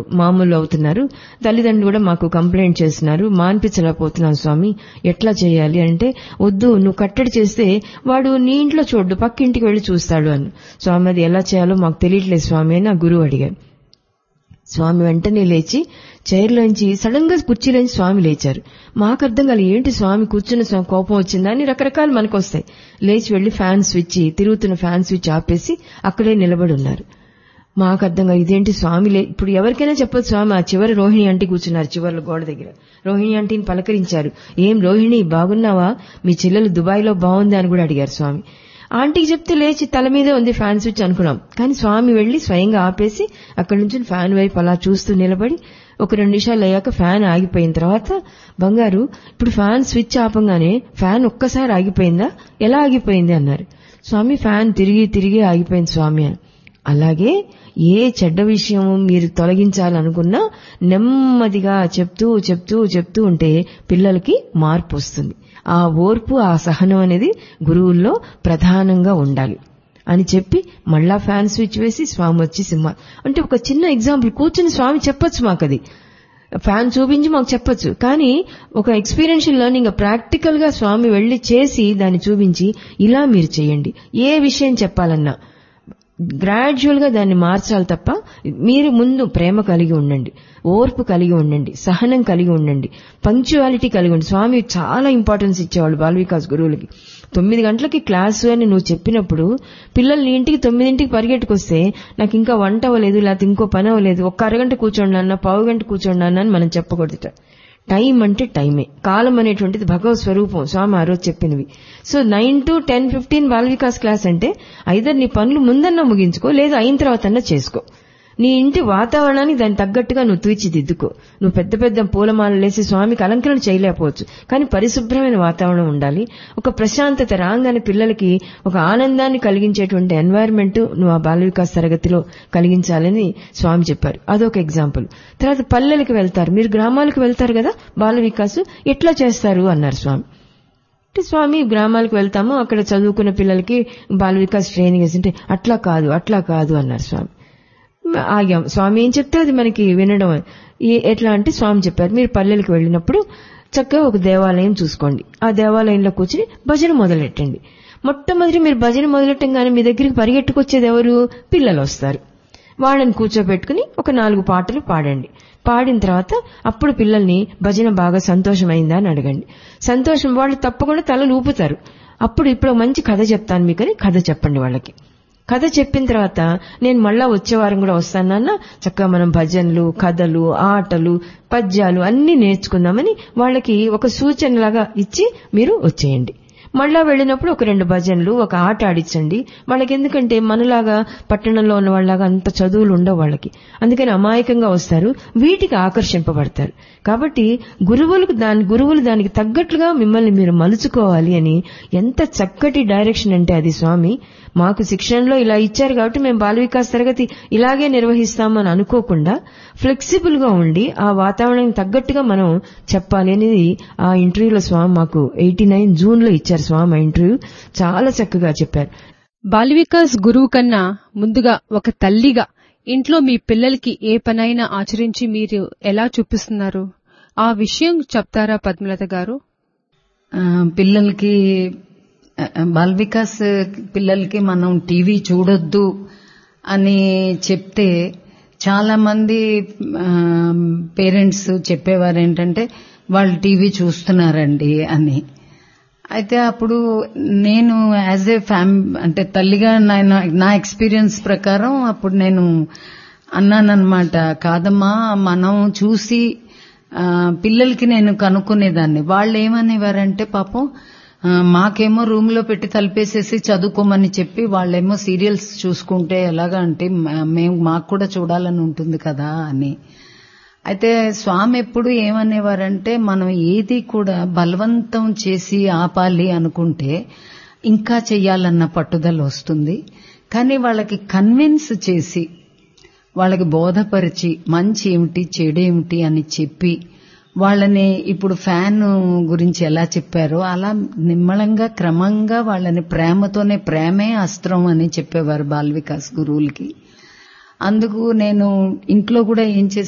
మామూలు అవుతున్నారు తల్లిదండ్రులు కూడా మాకు కంప్లైంట్ చేస్తున్నారు మాన్పించలేకపోతున్నాం స్వామి ఎట్లా చేయాలి అంటే వద్దు నువ్వు కట్టడి చేస్తే వాడు నీ ఇంట్లో చూడ్డు పక్కింటికి వెళ్లి చూస్తాడు అని స్వామి అది ఎలా చేయాలో మాకు తెలియట్లేదు స్వామి అని నా గురువు అడిగారు స్వామి వెంటనే లేచి చైర్లోంచి సడన్ గా కుర్చీలోంచి స్వామి లేచారు మాకు అర్థం కాదు ఏంటి స్వామి కూర్చున్న స్వామి కోపం వచ్చిందా అని రకరకాలు మనకు వస్తాయి లేచి వెళ్లి ఫ్యాన్ స్విచ్ తిరుగుతున్న ఫ్యాన్ స్విచ్ ఆపేసి అక్కడే నిలబడి ఉన్నారు మాకు అర్థం కాదు ఇదేంటి స్వామి లే ఇప్పుడు ఎవరికైనా చెప్పొచ్చు స్వామి ఆ చివరి రోహిణి ఆంటీ కూర్చున్నారు చివరి గోడ దగ్గర రోహిణి ఆంటీని పలకరించారు ఏం రోహిణి బాగున్నావా మీ చెల్లెలు దుబాయ్లో బాగుంది అని కూడా అడిగారు స్వామి ఆంటీకి చెప్తే లేచి తల మీదే ఉంది ఫ్యాన్ స్విచ్ అనుకున్నాం కానీ స్వామి వెళ్లి స్వయంగా ఆపేసి అక్కడి నుంచి ఫ్యాన్ వైపు అలా చూస్తూ నిలబడి ఒక రెండు నిమిషాలు అయ్యాక ఫ్యాన్ ఆగిపోయిన తర్వాత బంగారు ఇప్పుడు ఫ్యాన్ స్విచ్ ఆపంగానే ఫ్యాన్ ఒక్కసారి ఆగిపోయిందా ఎలా ఆగిపోయింది అన్నారు స్వామి ఫ్యాన్ తిరిగి తిరిగి ఆగిపోయింది స్వామి అని అలాగే ఏ చెడ్డ విషయం మీరు తొలగించాలనుకున్నా నెమ్మదిగా చెప్తూ చెప్తూ చెప్తూ ఉంటే పిల్లలకి మార్పు వస్తుంది ఆ ఓర్పు ఆ సహనం అనేది గురువుల్లో ప్రధానంగా ఉండాలి అని చెప్పి మళ్ళా ఫ్యాన్ స్విచ్ వేసి స్వామి వచ్చి సింహ అంటే ఒక చిన్న ఎగ్జాంపుల్ కూర్చుని స్వామి చెప్పొచ్చు మాకు అది ఫ్యాన్ చూపించి మాకు చెప్పొచ్చు కానీ ఒక ఎక్స్పీరియన్షియల్ లెర్నింగ్ ప్రాక్టికల్ గా స్వామి వెళ్లి చేసి దాన్ని చూపించి ఇలా మీరు చేయండి ఏ విషయం చెప్పాలన్నా గ్రాడ్యువల్ గా దాన్ని మార్చాలి తప్ప మీరు ముందు ప్రేమ కలిగి ఉండండి ఓర్పు కలిగి ఉండండి సహనం కలిగి ఉండండి పంక్చువాలిటీ కలిగి ఉండండి స్వామి చాలా ఇంపార్టెన్స్ ఇచ్చేవాళ్ళు బాల వికాస్ గురువులకి తొమ్మిది గంటలకి క్లాసు అని నువ్వు చెప్పినప్పుడు పిల్లల్ని ఇంటికి తొమ్మిదింటికి పరిగెట్టుకొస్తే నాకు ఇంకా వంట అవ్వలేదు లేకపోతే ఇంకో పని అవ్వలేదు ఒక్క అరగంట కూర్చోండి అన్న పావు గంట కూర్చోండి అన్న అని మనం చెప్పకూడదు టైం అంటే టైమే కాలం అనేటువంటిది భగవత్ స్వరూపం స్వామి ఆ రోజు చెప్పినవి so nine to ten fifteen Bala Vikas class అంటే ఐదర్ నీ పనులు ముందన్నా ముగించుకో లేదా అయిన తర్వాత చేసుకో నీ ఇంటి వాతావరణాన్ని దానికి తగ్గట్టుగా నువ్వు తీర్చిదిద్దుకో నువ్వు పెద్ద పెద్ద పూలమాలలు వేసి స్వామికి అలంకరణ చేయలేకపోవచ్చు కానీ పరిశుభ్రమైన వాతావరణం ఉండాలి ఒక ప్రశాంతత రాగానే పిల్లలకి ఒక ఆనందాన్ని కలిగించేటువంటి ఎన్వైరన్మెంట్ నువ్వు ఆ బాల వికాస్ తరగతిలో కలిగించాలని స్వామి చెప్పారు అదొక ఎగ్జాంపుల్ తర్వాత పల్లెలకు వెళ్తారు మీరు గ్రామాలకు వెళ్తారు కదా బాల వికాస్ ఎట్లా చేస్తారు అన్నారు స్వామి అంటే స్వామి గ్రామాలకు వెళ్తాము అక్కడ చదువుకున్న పిల్లలకి బాల వికాస్ ట్రైనింగ్ వేసింటే అట్లా కాదు అట్లా కాదు అన్నారు స్వామి ఆగాం స్వామి ఏం చెప్తే అది మనకి వినడం ఎట్లా అంటే స్వామి చెప్పారు మీరు పల్లెలకు వెళ్ళినప్పుడు చక్కగా ఒక దేవాలయం చూసుకోండి ఆ దేవాలయంలో కూర్చుని భజన మొదలెట్టండి మొట్టమొదటి మీరు భజన మొదలెట్టంగానే మీ దగ్గరికి పరిగెట్టుకొచ్చేది ఎవరు పిల్లలు వస్తారు వాళ్ళని కూర్చోబెట్టుకుని ఒక నాలుగు పాటలు పాడండి పాడిన తర్వాత అప్పుడు పిల్లల్ని భజన బాగా సంతోషమైందా అని అడగండి సంతోషం వాళ్ళు తప్పకుండా తలలు ఊపుతారు అప్పుడు ఇప్పుడు మంచి కథ చెప్తాను మీకని కథ చెప్పండి వాళ్ళకి కథ చెప్పిన తర్వాత నేను మళ్ళా వచ్చే వారం కూడా వస్తానన్న చక్కగా మనం భజనలు కథలు ఆటలు పద్యాలు అన్ని నేర్చుకుందామని వాళ్ళకి ఒక సూచనలాగా ఇచ్చి మీరు వచ్చేయండి మళ్ళా వెళ్ళినప్పుడు ఒక రెండు భజనలు ఒక ఆట ఆడించండి వాళ్ళకి ఎందుకంటే మనలాగా పట్టణంలో ఉన్న వాళ్ళలాగా అంత చదువులు ఉండవు వాళ్ళకి అందుకని అమాయకంగా వస్తారు వీటికి ఆకర్షింపబడతారు కాబట్టి గురువులకు దాని గురువులు దానికి తగ్గట్లుగా మిమ్మల్ని మీరు మలుచుకోవాలి అని ఎంత చక్కటి డైరెక్షన్ అంటే అది స్వామి మాకు శిక్షణలో ఇలా ఇచ్చారు కాబట్టి మేము బాల వికాస్ తరగతి ఇలాగే నిర్వహిస్తామని అనుకోకుండా ఫ్లెక్సిబుల్ గా ఉండి ఆ వాతావరణానికి తగ్గట్టుగా మనం చెప్పాలి అనేది ఆ ఇంటర్వ్యూలో స్వామి మాకు ఎయిటీ నైన్ జూన్ లో ఇచ్చారు స్వామి ఆ ఇంటర్వ్యూ చాలా చక్కగా చెప్పారు బాల వికాస్ గురువు కన్నా ముందుగా ఒక తల్లిగా ఇంట్లో మీ పిల్లలకి ఏ పనైనా ఆచరించి మీరు ఎలా చూపిస్తున్నారు ఆ విషయం చెప్తారా పద్మలత గారు పిల్లలకి బాల్ వికాస్ పిల్లలకి మనం టీవీ చూడొద్దు అని చెప్తే చాలా మంది పేరెంట్స్ చెప్పేవారు ఏంటంటే వాళ్ళు టీవీ చూస్తున్నారండి అని అయితే అప్పుడు నేను యాజ్ ఏ ఫ్యామ్ అంటే తల్లిగా నా ఎక్స్పీరియన్స్ ప్రకారం అప్పుడు నేను అన్నానన్నమాట కాదమ్మా మనం చూసి పిల్లలకి నేను కనుక్కునేదాన్ని వాళ్ళు ఏమనేవారంటే పాపం మాకేమో రూమ్ లో పెట్టి తలిపేసేసి చదువుకోమని చెప్పి వాళ్ళేమో సీరియల్స్ చూసుకుంటే ఎలాగా అంటే మేము మాకు కూడా చూడాలని ఉంటుంది కదా అని అయితే స్వామి ఎప్పుడు ఏమనేవారంటే మనం ఏది కూడా బలవంతం చేసి ఆపాలి అనుకుంటే ఇంకా చెయ్యాలన్న పట్టుదల వస్తుంది కానీ వాళ్ళకి కన్విన్స్ చేసి వాళ్ళకి బోధపరిచి మంచి ఏమిటి చెడేమిటి అని చెప్పి వాళ్ళని ఇప్పుడు ఫ్యాన్ గురించి ఎలా చెప్పారో అలా నిమ్మళంగా క్రమంగా వాళ్ళని ప్రేమతోనే ప్రేమే అస్త్రం అని చెప్పేవారు బాల్ వికాస్ గురువులకి అందుకు నేను ఇంట్లో కూడా ఏం చేసి